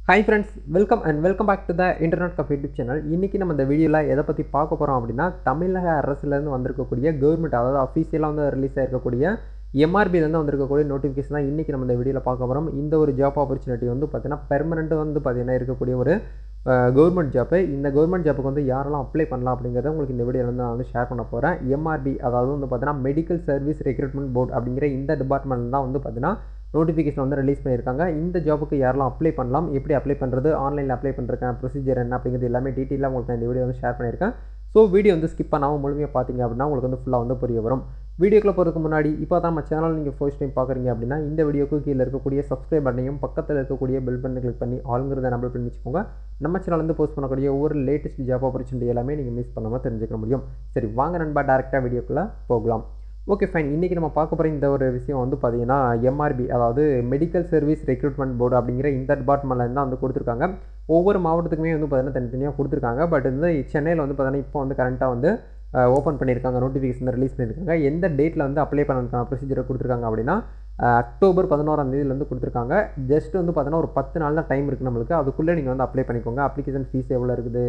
hi friends welcome and welcome back to the internet cafe YouTube channel இன்றைக்கி நம்ம இந்த வீடியோவில் எதை பற்றி பார்க்க போகிறோம் அப்படின்னா தமிழக அரசுலேருந்து வந்திருக்கக்கூடிய கவர்மெண்ட் அதாவது அஃபீஷியலாக வந்து ரிலீஸ் ஆகிருக்கக்கூடிய எம்ஆர்பிலேருந்து வந்திருக்கக்கூடிய நோட்டிஃபிகேஷன் தான் இன்றைக்கி நம்ம இந்த வீடியோவில் பார்க்க போகிறோம் இந்த ஒரு ஜாப் ஆப்பர்ச்சுனிட்டி வந்து பார்த்தீங்கன்னா பெர்மனெண்ட் வந்து பார்த்தீங்கன்னா இருக்கக்கூடிய ஒரு கவர்மெண்ட் ஜாப்பு இந்த கவர்மெண்ட் ஜாப்புக்கு வந்து யாரெல்லாம் அப்ளை பண்ணலாம் அப்படிங்கிறத உங்களுக்கு இந்த வீடியோவில் வந்து நான் வந்து ஷேர் பண்ண போகிறேன் எம்ஆர்பி அதாவது வந்து பார்த்தீங்கன்னா மெடிக்கல் சர்வீஸ் ரெக்ரூட்மெண்ட் போர்டு அப்படிங்கிற இந்த டிபார்ட்மெண்ட் தான் வந்து பார்த்தீங்கன்னா நோட்டிஃபிகேஷன் வந்து ரிலீஸ் பண்ணியிருக்காங்க இந்த ஜாப்புக்கு யாரெல்லாம் அப்ளை பண்ணலாம் எப்படி அப்ளை பண்ணுறது ஆன்லைனில் அப்ளை பண்ணுறேன் ப்ரொசீஜர் என்ன அப்படிங்கிறது எல்லாமே டீட்டெயிலாக உங்களுக்கு நான் இந்த வீடியோ வந்து ஷேர் பண்ணியிருக்கேன் ஸோ வீடியோ வந்து ஸ்கிப் பண்ணாமல் முழுமையாக பார்த்தீங்க அப்படின்னா உங்களுக்கு வந்து ஃபுல்லாக வந்து புரிய வரும் வீடியோக்குள்ள போகிறதுக்கு முன்னாடி இப்போ தான் நம்ம சேனல் நீங்கள் ஃபர்ஸ்ட் டைம் பார்க்குறீங்க அப்படின்னா இந்த வீடியோக்கு கீழே இருக்கக்கூடிய சப்ஸ்கிரைப் பட்டனையும் பக்கத்தில் இருக்கக்கூடிய பெல் பட்டனை கிளிக் பண்ணி ஆளுங்கிறத நம்பர் பண்ணி வச்சுக்கோங்க நம்ம சேனல் வந்து போஸ்ட் பண்ணக்கூடிய ஒவ்வொரு லேட்டஸ்ட் ஜாப் ஆப்பர்ச்சுனிட்டி எல்லாமே நீங்கள் மிஸ் பண்ணாமல் தெரிஞ்சுக்க முடியும் சரி வாங்க நண்பா டேரெக்டாக வீடியோக்குள்ளே போகலாம் ஓகே ஃபைன் இன்றைக்கி நம்ம பார்க்க போகிற இந்த ஒரு விஷயம் வந்து பார்த்தீங்கன்னா எம்ஆர்பி அதாவது மெடிக்கல் சர்வீஸ் ரெக்ரூட்மெண்ட் போர்டு அப்படிங்கிற இந்த டிபார்ட்மெண்ட்டில் தான் வந்து கொடுத்துருக்காங்க ஒவ்வொரு மாவட்டத்துக்குமே வந்து பார்த்தீங்கன்னா தனித்தனியாக கொடுத்துருக்காங்க பட் வந்து சென்னையில் வந்து பார்த்தீங்கன்னா இப்போ வந்து கரண்ட்டாக வந்து ஓப்பன் பண்ணியிருக்காங்க நோட்டிஃபிகேஷன் ரிலீஸ் பண்ணியிருக்காங்க எந்த டேட்டில் வந்து அப்ளை பண்ணுறதுக்கான ப்ரொசீஜரை கொடுத்துருக்காங்க அப்படின்னா அக்டோபர் பதினோராம் தேதியிலேருந்து கொடுத்துருக்காங்க ஜஸ்ட் வந்து பார்த்தீங்கன்னா ஒரு பத்து நாள் தான் டைம் இருக்குது நம்மளுக்கு அதுக்குள்ளே நீங்கள் வந்து அப்ளை பண்ணிக்கோங்க அப்ளிகேஷன் ஃபீஸ் எவ்வளோ இருக்குது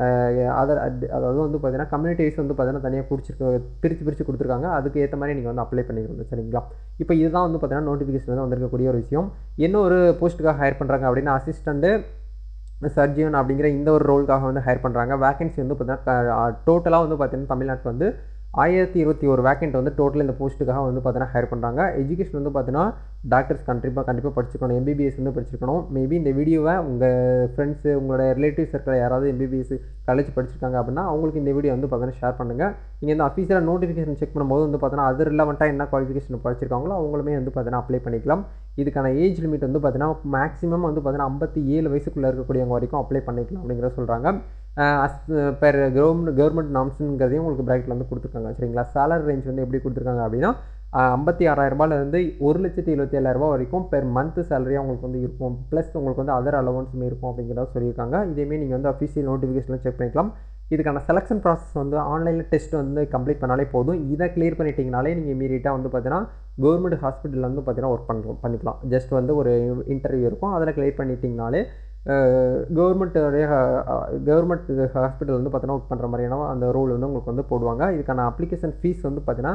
அதர் அதாவது வந்து பார்த்தீங்கன்னா கம்யூனிட்டி வைஸ் வந்து பார்த்தீங்கன்னா தனியாக பிடிச்சிருக்க பிரித்து பிரித்து கொடுத்துருக்காங்க அதுக்கு ஏற்ற மாதிரி நீங்கள் வந்து அப்ளை பண்ணிக்கணும் சரிங்களா இப்போ இதுதான் வந்து பார்த்தீங்கன்னா நோட்டிஃபிகேஷன் வந்து வந்திருக்கக்கூடிய ஒரு விஷயம் என்ன ஒரு போஸ்ட்டுக்காக ஹையர் பண்ணுறாங்க அப்படின்னா அசிஸ்டண்ட்டு சர்ஜியன் அப்படிங்கிற இந்த ஒரு ரோலுக்காக வந்து ஹையர் பண்ணுறாங்க வேகன்சி வந்து பார்த்தீங்கன்னா டோட்டலாக வந்து பார்த்தீங்கன்னா தமிழ்நாட்டில் வந்து ஆயிரத்தி இருபத்தி ஒரு வேக்கண்ட் வந்து டோட்டல் இந்த போஸ்ட்டுக்காக வந்து பார்த்தீங்கன்னா ஹையர் பண்ணுறாங்க எஜுகேஷன் வந்து பார்த்தீங்கன்னா டாக்டர்ஸ் கண்டிப்பாக கண்டிப்பாக படிச்சிருக்கணும் எம்பிபிஎஸ் வந்து படிச்சிருக்கணும் மேபி இந்த வீடியோவை உங்கள் ஃப்ரெண்ட்ஸு உங்களோட ரிலேட்டிவ் சர்க்கிள் யாராவது எம்பிபிஎஸ் காலேஜ் படிச்சிருக்காங்க அப்படின்னா அவங்களுக்கு இந்த வீடியோ வந்து பார்த்தீங்கன்னா ஷேர் பண்ணுங்கள் நீங்கள் இந்த அஃபீஷியலாக நோட்டிஃபிகேஷன் செக் பண்ணும்போது வந்து பார்த்தீங்கன்னா அது ரிலவெண்ட்டாக என்ன குவாலிஃபிகேஷன் படிச்சிருக்காங்களோ அவங்களுமே வந்து பார்த்தீங்கன்னா அப்ளை பண்ணிக்கலாம் இதுக்கான ஏஜ் லிமிட் வந்து பார்த்தீங்கன்னா மேக்ஸிமம் வந்து பார்த்தீங்கன்னா ஐம்பத்தி ஏழு வயசுக்குள்ளே இருக்கக்கூடியவங்க வரைக்கும் அப்ளை பண்ணிக்கலாம் அப்படிங்கிற சொல்கிறாங்க அஸ் பெர் கவர்மெண்ட் கவர்மெண்ட் நாம்ஸுங்கிறதையும் உங்களுக்கு ப்ராக்கெட்டில் வந்து கொடுத்துருக்காங்க சரிங்களா சேலரி ரேஞ்ச் வந்து எப்படி கொடுத்துருக்காங்க அப்படின்னா ஐம்பத்தி ஆறாயிரரூபாலேருந்து ஒரு லட்சத்தி எழுபத்தி ஏழாயிரரூபா வரைக்கும் பெர் மந்த் சேலரியாக உங்களுக்கு வந்து இருக்கும் ப்ளஸ் உங்களுக்கு வந்து அதர் அலவன்ஸுமே இருக்கும் அப்படிங்கிறத சொல்லியிருக்காங்க இதேமாரி நீங்கள் வந்து அஃபீஷியல் நோட்டிஃபிகேஷனில் செக் பண்ணிக்கலாம் இதுக்கான செலெக்ஷன் ப்ராசஸ் வந்து ஆன்லைனில் டெஸ்ட் வந்து கம்ப்ளீட் பண்ணாலே போதும் இதை கிளியர் பண்ணிட்டீங்கனாலே நீங்கள் இமீடியட்டாக வந்து பார்த்தீங்கன்னா கவர்மெண்ட் ஹாஸ்பிட்டலில் வந்து பார்த்தீங்கன்னா ஒர்க் பண்ணுறோம் பண்ணிக்கலாம் ஜஸ்ட் வந்து ஒரு இன்டர்வியூ இருக்கும் அதில் கிளியர் பண்ணிட்டீங்கனாலே கவர்மெண்ட்டுடைய கவர்மெண்ட் ஹாஸ்பிட்டல் வந்து பார்த்தீங்கன்னா ஒர்க் பண்ணுற மாதிரியான அந்த ரோல் வந்து உங்களுக்கு வந்து போடுவாங்க இதுக்கான அப்ளிகேஷன் ஃபீஸ் வந்து பார்த்தீங்கன்னா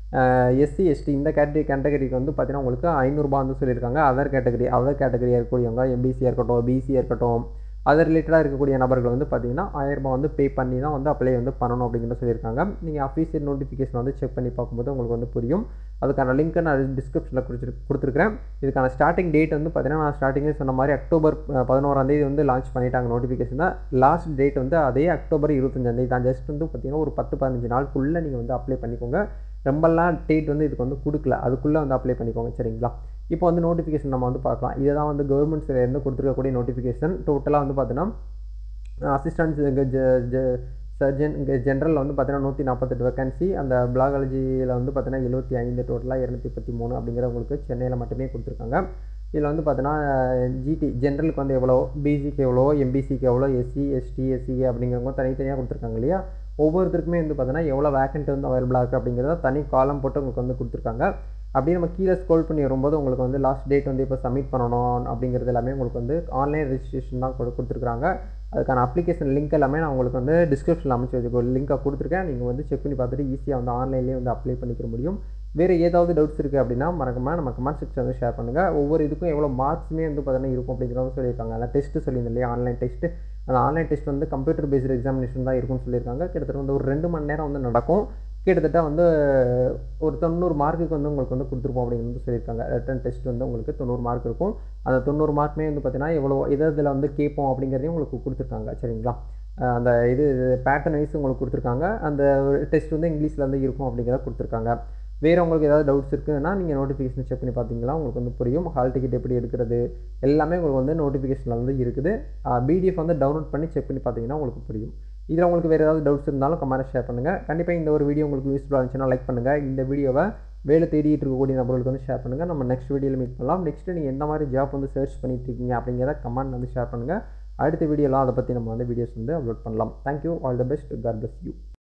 எஸ்சி எஸ்டி இந்த கேட்டகரி கேட்டகரிக்கு வந்து பார்த்தீங்கன்னா உங்களுக்கு ஐநூறுரூபா வந்து சொல்லியிருக்காங்க அதர் கேட்டகரி அதர் கேட்டகரியாக இருக்கக்கூடியவங்க எம்பிசியாக இருக்கட்டும் பிசியாக இருக்கட்டும் அது ரிலேட்டடாக இருக்கக்கூடிய நபர்கள் வந்து பார்த்தீங்கன்னா ஆயிரரூபா வந்து பே பண்ணி தான் வந்து அப்ளை வந்து பண்ணணும் அப்படிங்கிற சொல்லியிருக்காங்க நீங்கள் அஃபீஷியல் நோட்டிஃபிகேஷன் வந்து செக் பண்ணி பார்க்கும்போது உங்களுக்கு வந்து புரியும் அதுக்கான லிங்க்கை நான் டிஸ்கிரிப்ஷனில் கொடுத்துரு கொடுத்துருக்கிறேன் இதுக்கான ஸ்டார்டிங் டேட் வந்து பார்த்தீங்கன்னா நான் ஸ்டார்டிங்கே சொன்ன மாதிரி அக்டோபர் பதினோராந்தேதி வந்து லான்ச் பண்ணிட்டாங்க நோட்டிஃபிகேஷன் தான் லாஸ்ட் டேட் வந்து அதே அக்டோபர் இருபத்தஞ்சாந்தேதி தான் ஜஸ்ட் வந்து பார்த்தீங்கன்னா ஒரு பத்து பதினஞ்சு நாளுக்குள்ளே நீங்கள் வந்து அப்ளை பண்ணிக்கோங்க ரொம்பலாம் டேட் வந்து இதுக்கு வந்து கொடுக்கல அதுக்குள்ளே வந்து அப்ளை பண்ணிக்கோங்க சரிங்களா இப்போ வந்து நோட்டிஃபிகேஷன் நம்ம வந்து பார்க்கலாம் இதை தான் வந்து கவர்மெண்ட் சைட்லேருந்து கொடுத்துருக்கக்கூடிய நோட்டிஃபிகேஷன் டோட்டலாக வந்து பார்த்தீங்கன்னா அசிஸ்டன்ட் சர்ஜன் இங்கே ஜென்ரலில் வந்து பார்த்தீங்கன்னா நூற்றி நாற்பத்தெட்டு வேகன்சி அந்த பிளாகாலஜியில் வந்து பார்த்தீங்கன்னா எழுபத்தி ஐந்து டோட்டலாக இரநூத்தி முப்பத்தி மூணு அப்படிங்கிற உங்களுக்கு சென்னையில் மட்டுமே கொடுத்துருக்காங்க இதில் வந்து பார்த்தீங்கன்னா ஜிடி ஜென்ரலுக்கு வந்து எவ்வளோ பிசிக்கு எவ்வளோ எம்பிசிக்கு எவ்வளோ எஸ்சி எஸ்டி எஸ்சிஏ அப்படிங்கிறவங்க தனித்தனியாக கொடுத்துருக்காங்க இல்லையா ஒவ்வொருத்தருக்குமே வந்து பார்த்தீங்கன்னா எவ்வளோ வேக்கண்ட் வந்து அவைலபிளாக இருக்குது அப்படிங்கிறத தனி காலம் போட்டு உங்களுக்கு வந்து கொடுத்துருக்காங்க அப்படியே நம்ம கீழே ஸ்க்ரோல் பண்ணி வரும்போது உங்களுக்கு வந்து லாஸ்ட் டேட் வந்து இப்போ சப்மிட் பண்ணணும் அப்படிங்கிறது எல்லாமே உங்களுக்கு வந்து ஆன்லைன் ரெஜிஸ்ட்ரேஷன் தான் கொடுத்துருக்காங்க அதுக்கான அப்ளிகேஷன் லிங்க் எல்லாமே நான் உங்களுக்கு வந்து டிஸ்கிரிப்ஷனில் அமைச்சு வச்சுக்கோ லிங்க்கை கொடுத்துருக்கேன் நீங்கள் வந்து செக் பண்ணி பார்த்துட்டு ஈஸியாக வந்து ஆன்லைன்லேயே வந்து அப்ளை பண்ணிக்க முடியும் வேறு ஏதாவது டவுட்ஸ் இருக்குது அப்படின்னா மறக்காமல் நம்ம கமெண்ட் செக்ஷன் வந்து ஷேர் பண்ணுங்கள் ஒவ்வொரு இதுக்கும் எவ்வளோ மார்க்ஸுமே வந்து பார்த்தீங்கன்னா இருக்கும் அப்படிங்கிறத சொல்லியிருக்காங்க அந்த டெஸ்ட்டு சொல்லியிருந்தேன் இல்லையா ஆன்லைன் டெஸ்ட்டு அந்த ஆன்லைன் டெஸ்ட் வந்து கம்ப்யூட்டர் பேஸ்டு எக்ஸாமினேஷன் தான் இருக்கும்னு சொல்லியிருக்காங்க கிட்டத்தட்ட வந்து ஒரு ரெண்டு மணி நேரம் வந்து நடக்கும் கிட்டத்தட்ட வந்து ஒரு தொண்ணூறு மார்க்குக்கு வந்து உங்களுக்கு வந்து கொடுத்துருப்போம் அப்படிங்கிறது சொல்லியிருக்காங்க ரிட்டன் டெஸ்ட் வந்து உங்களுக்கு தொண்ணூறு மார்க் இருக்கும் அந்த தொண்ணூறு மார்க்குமே வந்து பார்த்தீங்கன்னா எவ்வளோ எது இதில் வந்து கேட்போம் அப்படிங்கிறதையும் உங்களுக்கு கொடுத்துருக்காங்க சரிங்களா அந்த இது பேட்டர்ன் வைஸ் உங்களுக்கு கொடுத்துருக்காங்க அந்த டெஸ்ட் வந்து இங்கிலீஷில் வந்து இருக்கும் அப்படிங்கிறத கொடுத்துருக்காங்க வேறு உங்களுக்கு ஏதாவது டவுட்ஸ் இருக்குதுன்னா நீங்கள் நோட்டிஃபிகேஷன் செக் பண்ணி பார்த்தீங்களா உங்களுக்கு வந்து புரியும் ஹால் டிக்கெட் எப்படி எடுக்கிறது எல்லாமே உங்களுக்கு வந்து நோட்டிஃபிகேஷனில் வந்து இருக்குது பிடிஎஃப் வந்து டவுன்லோட் பண்ணி செக் பண்ணி பார்த்தீங்கன்னா உங்களுக்கு புரியும் இதில் உங்களுக்கு வேறு ஏதாவது டவுட்ஸ் இருந்தாலும் கமெண்ட் ஷேர் பண்ணுங்கள் கண்டிப்பாக இந்த ஒரு வீடியோ உங்களுக்கு யூஸ்ஃபுல்லாக இருந்துச்சுன்னா லைக் பண்ணுங்கள் இந்த வீடியோவை வேலை தேடிட்டு இருக்கக்கூடிய நபர்களுக்கு வந்து ஷேர் பண்ணுங்கள் நம்ம நெக்ஸ்ட் வீடியோவில் மீட் பண்ணலாம் நெக்ஸ்ட்டு நீங்கள் எந்த மாதிரி ஜாப் வந்து சர்ச் பண்ணிட்டு இருக்கீங்க அப்படிங்கிறத கமெண்ட் வந்து ஷேர் பண்ணுங்கள் அடுத்த வீடியோலாம் அதை பற்றி நம்ம வந்து வீடியோஸ் வந்து அப்லோட் பண்ணலாம் thank you all the best god bless you